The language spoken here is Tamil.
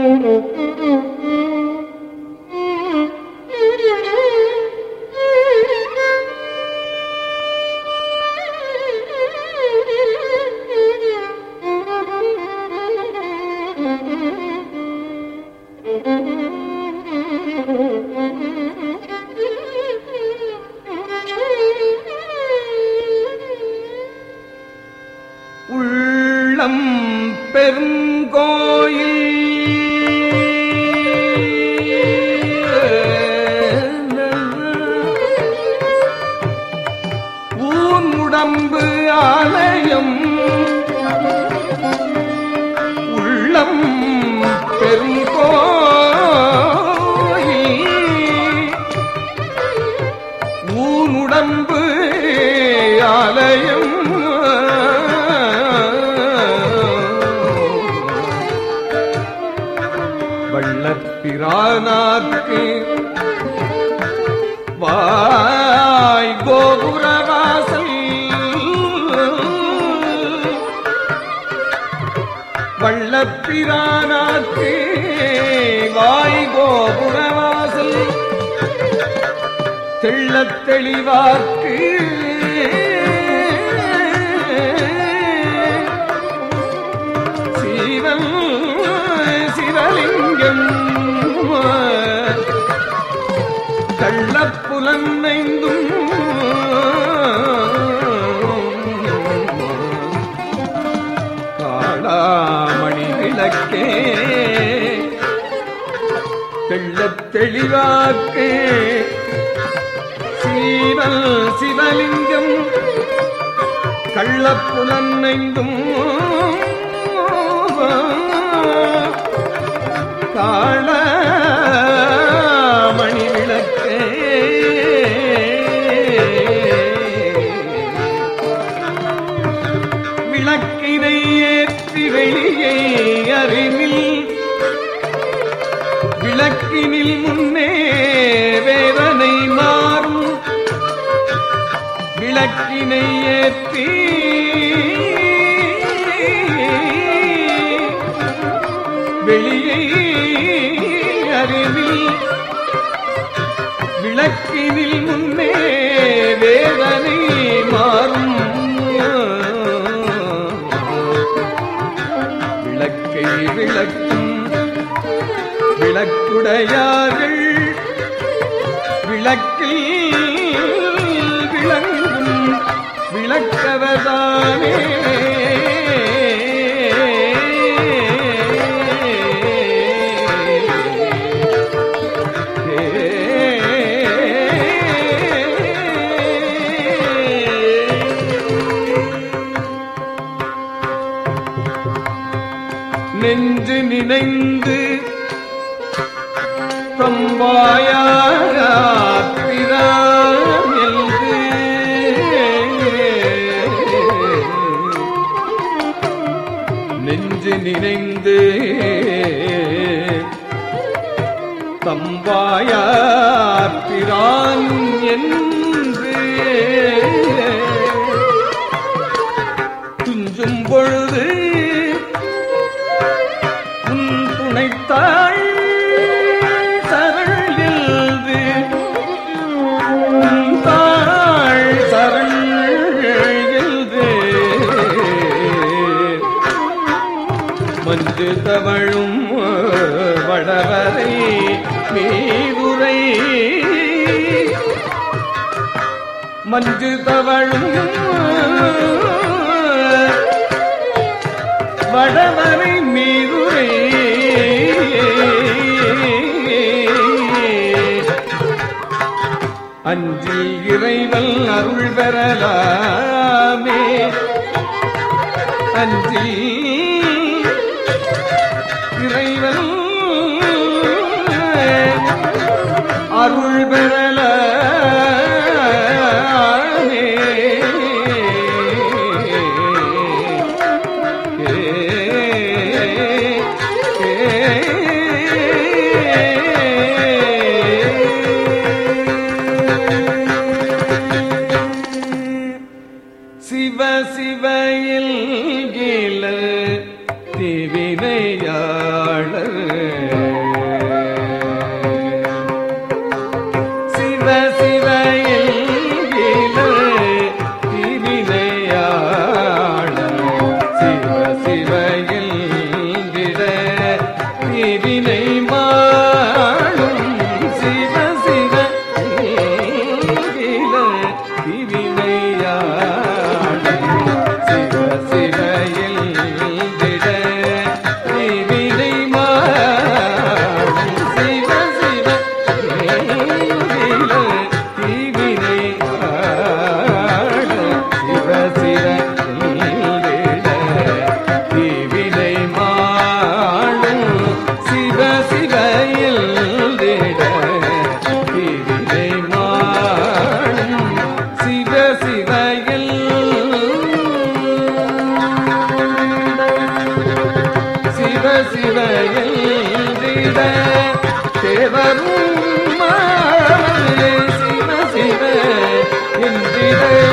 உள்ளம் பெருங்கோயில் ஊன் உடம்பு ஆலயம் உள்ளம் பெருங்கோயில் ஊனுடம்பு ஆலயம் வள்ளப்பிரானாக்கு வாய் கோபுரவாசல் வள்ளப்பிரானாக்கு வாய் கோபுரவாசல் தெள்ளத் தெளிவார்க்கு சீவன் சிவலிங்கம் கள்ளப்புலன்னைந்தும் காளாமணி விளக்கே தெள்ளத் தெளிவாக்கே சீவல் சிவலிங்கம் கள்ளப்புலன்னைந்தும் காள மணி விளக்கே விளக்கினை ஏற்றி வெளியை அறிவில் விளக்கினில் முன்னே வேதனை மாறும் விளக்கினை ஏற்றி வெளியை அறிவில் விளக்கினில் முன்னே வேதனை மாறும் விளக்கை விளக்கும் விளக்குடையார்கள் விளக்கில் விளங்கும் விளக்கவதானே நெஞ்சு நினைந்து தம்பாயாத்திராம் என்று நெஞ்சு நினைந்து தம்பாயாத்திரான் என்று துஞ்சும் பொழுது உன் துணைத்தாள் சரண் எழுது உன் தாள் சரண் எழுது மஞ்சு தவழும் வடவரை மீதுரை மஞ்சு தவழும் வடவரை மீதுரை அஞ்சில் இறைவல் அருள் பெறலாமே அஞ்சில் இறைவல் அருள் பெறலாமே சிவ சிவையில் கீழ திவினையாளர் சிவ சிவ என்கிட தீவினை மாளும் சிவ சிவ என்கிட தீவினையாளும் சிவ சிவ என்கிட தீவினை மாளும் சிவ சிவ என்கிட தீவினை மாளும் சிவ சிவ என்கிட தீவினை மாளும் சிவ சிவ எல்திட தீவினை மாளும் சிவ சிவ எல்திட சிவ சிவ எல்திட தேவரும் மாலே சிவ சிவ என்திட